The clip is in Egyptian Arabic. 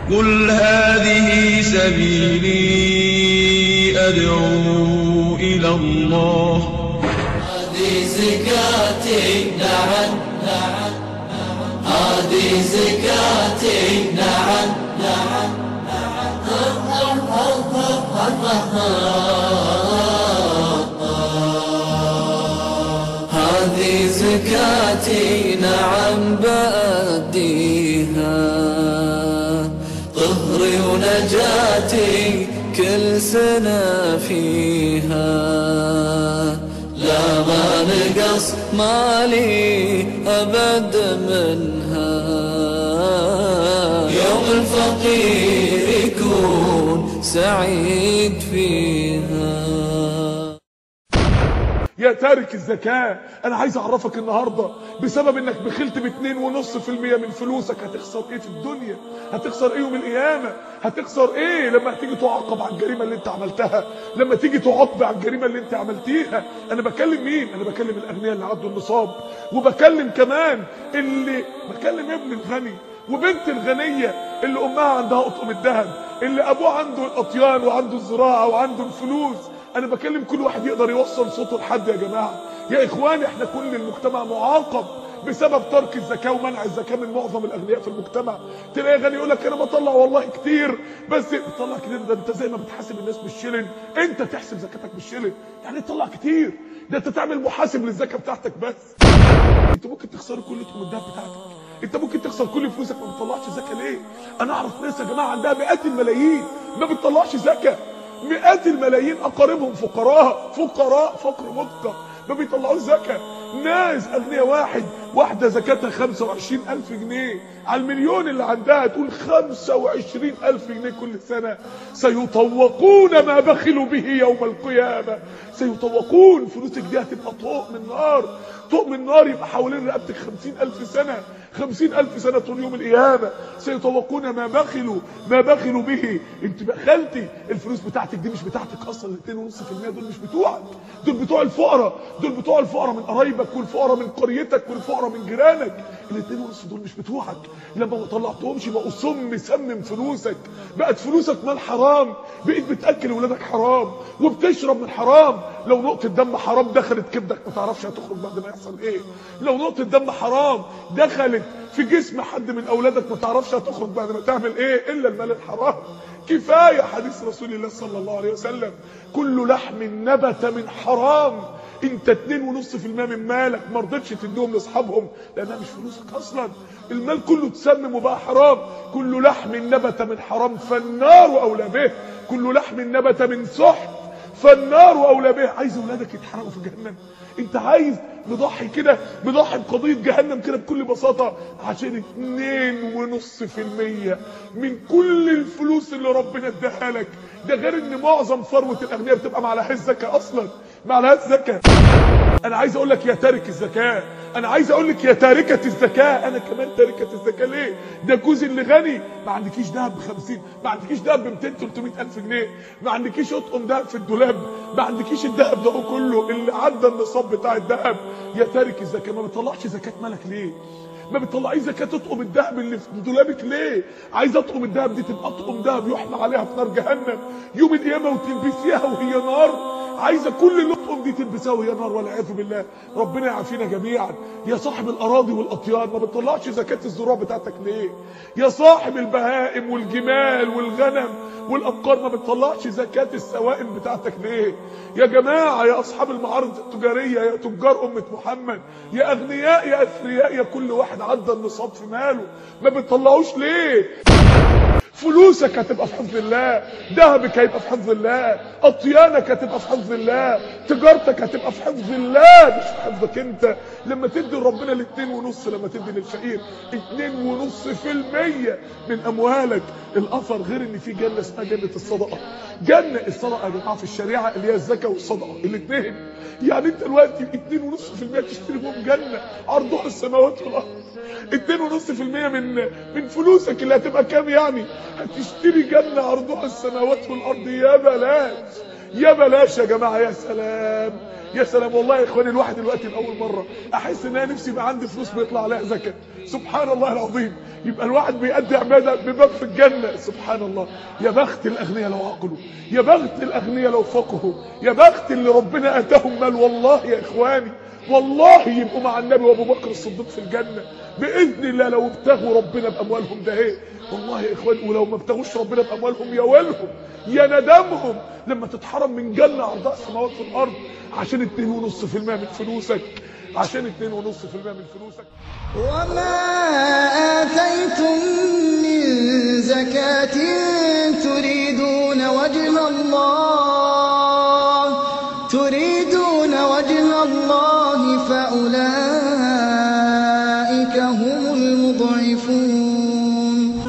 قل هذه سبيلي أدعو إلى الله هذه زكاتي نعم نعم هذه زكاتي نعم نعم هذه زكاتي نعم بأديها طهري ونجاتي كل سنة فيها لا ما نقص مالي أبد منها يوم الفقير يكون سعيد فيها يا تارك الزكاة انا عايز اعرفك النهاردة بسبب انك بخلت باتنين ونص في المية من فلوسك هتخسر ايه في الدنيا هتخسر ايه يوم القيامة هتخسر ايه لما تيجي تعاقب على الجريمة اللي انت عملتها لما تيجي تعاقب على الجريمة اللي انت عملتيها انا بكلم مين انا بكلم الاغنياء اللي عدوا النصاب وبكلم كمان اللي بكلم ابن الغني وبنت الغنية اللي امها عندها اطقم الذهب اللي ابوه عنده الاطيان وعنده الزراعة وعنده الفلوس انا بكلم كل واحد يقدر يوصل صوته لحد يا جماعه يا اخواني احنا كل المجتمع معاقب بسبب ترك الزكاه ومنع الزكاه من معظم الاغنياء في المجتمع تلاقي غني يقول لك انا بطلع والله كتير بس بتطلع كتير ده انت زي ما بتحاسب الناس بالشلن انت تحسب زكاتك بالشلن يعني تطلع كتير ده انت تعمل محاسب للزكاه بتاعتك بس انت ممكن تخسر كل طقم الدهب بتاعتك انت ممكن تخسر كل فلوسك ما بتطلعش زكاه ليه انا اعرف ناس يا جماعه عندها مئات الملايين ما بتطلعش زكاه مئات الملايين اقاربهم فقراء فقراء فقر مدقع ما بيطلعوش زكاه ناس اغنياء واحد واحده زكاتها 25000 جنيه على المليون اللي عندها تقول 25000 جنيه كل سنه سيطوقون ما بخلوا به يوم القيامه سيطوقون فلوسك دي هتبقى طوق من نار طوق من نار يبقى حوالين رقبتك 50000 سنه خمسين ألف سنة طول يوم القيامة سيطوقون ما بخلوا ما بخلوا به انت بخلتي الفلوس بتاعتك دي مش بتاعتك اصلا الاثنين ونص في المية دول مش بتوعك دول بتوع الفقراء دول بتوع الفقراء من قرايبك والفقراء من قريتك والفقراء من جيرانك الاثنين ونص دول مش بتوعك لما ما طلعتهمش بقوا سم سمم فلوسك بقت فلوسك مال حرام بقيت بتاكل ولادك حرام وبتشرب من حرام لو نقطة دم حرام دخلت كبدك ما تعرفش هتخرج بعد ما يحصل ايه لو نقطة دم حرام دخلت في جسم حد من اولادك ما تعرفش هتخرج بعد ما تعمل ايه الا المال الحرام كفايه حديث رسول الله صلى الله عليه وسلم كل لحم نبت من حرام انت اتنين ونص في المية من مالك ما رضيتش تديهم لاصحابهم لانها مش فلوسك اصلا المال كله اتسمم وبقى حرام كل لحم نبت من حرام فالنار اولى به كل لحم نبت من سحت فالنار اولى به عايز اولادك يتحرقوا في جهنم انت عايز نضحي كده نضحي بقضيه جهنم كده بكل بساطه عشان اتنين ونص في المية من كل الفلوس اللي ربنا اداها لك ده غير ان معظم ثروه الاغنياء بتبقى ما عليهاش زكاه اصلا ما عليهاش زكاه انا عايز اقول لك يا تارك الزكاه انا عايز اقول لك يا تاركه الزكاه انا كمان تاركه الزكاه ليه ده جوزي اللي غني ما عندكيش دهب ب 50 ما عندكيش دهب ب 200 300 الف جنيه ما عندكيش اطقم دهب في الدولاب ما عندكيش الدهب ده كله اللي عدى النصاب بتاع الدهب يا تارك الزكاه ما بتطلعش زكاه مالك ليه ما بتطلعيش زكاه تطقم الدهب اللي في دولابك ليه عايز اطقم الدهب دي تبقى اطقم دهب يحمى عليها في نار جهنم يوم القيامه وتلبسيها وهي نار عايزه كل الاطقم دي تلبسها وهي نار والعياذ بالله ربنا يعافينا جميعا يا صاحب الاراضي والاطيان ما بتطلعش زكاه الزروع بتاعتك ليه يا صاحب البهائم والجمال والغنم والابقار ما بتطلعش زكاه السوائم بتاعتك ليه يا جماعه يا اصحاب المعارض التجاريه يا تجار امه محمد يا اغنياء يا اثرياء يا كل واحد عدى النصاب في ماله ما بتطلعوش ليه فلوسك هتبقى في حفظ الله ذهبك هيبقى في حفظ الله اطيانك هتبقى في حفظ الله تجارتك هتبقى في حفظ الله مش في حفظك انت لما تدي لربنا الاثنين ونص لما تدي للفقير اتنين ونص في المية من اموالك الاثر غير ان في جنة اسمها جنة الصدقة جنة الصدقة يا جماعة في الشريعة اللي هي الزكاة والصدقة الاثنين يعني انت دلوقتي اتنين ونص في المية تشتري بهم جنة عرضها السماوات والارض اتنين ونص في المية من من فلوسك اللي هتبقى كام يعني هتشتري جنة عرضها السماوات والارض يا بلاش يا بلاش يا جماعة يا سلام يا سلام والله يا اخواني الواحد دلوقتي لاول مره احس ان انا نفسي يبقى عندي فلوس بيطلع عليها زكاه سبحان الله العظيم يبقى الواحد بيأدي عباده بباب في الجنه سبحان الله يا بخت الاغنياء لو عقلوا يا بخت الاغنياء لو فقهوا يا بخت اللي ربنا اتاهم مال والله يا اخواني والله يبقوا مع النبي وابو بكر الصديق في الجنه باذن الله لو ابتغوا ربنا باموالهم ده ايه والله يا اخوان ولو ما ابتغوش ربنا باموالهم يا ويلهم يا ندمهم لما تتحرم من جنه عرضها السماوات في الارض عشان 2.5% من فلوسك عشان 2.5% من فلوسك وما آتيتم من زكاة تريدون وجه الله تريدون وجه الله فأولئك هم المضعفون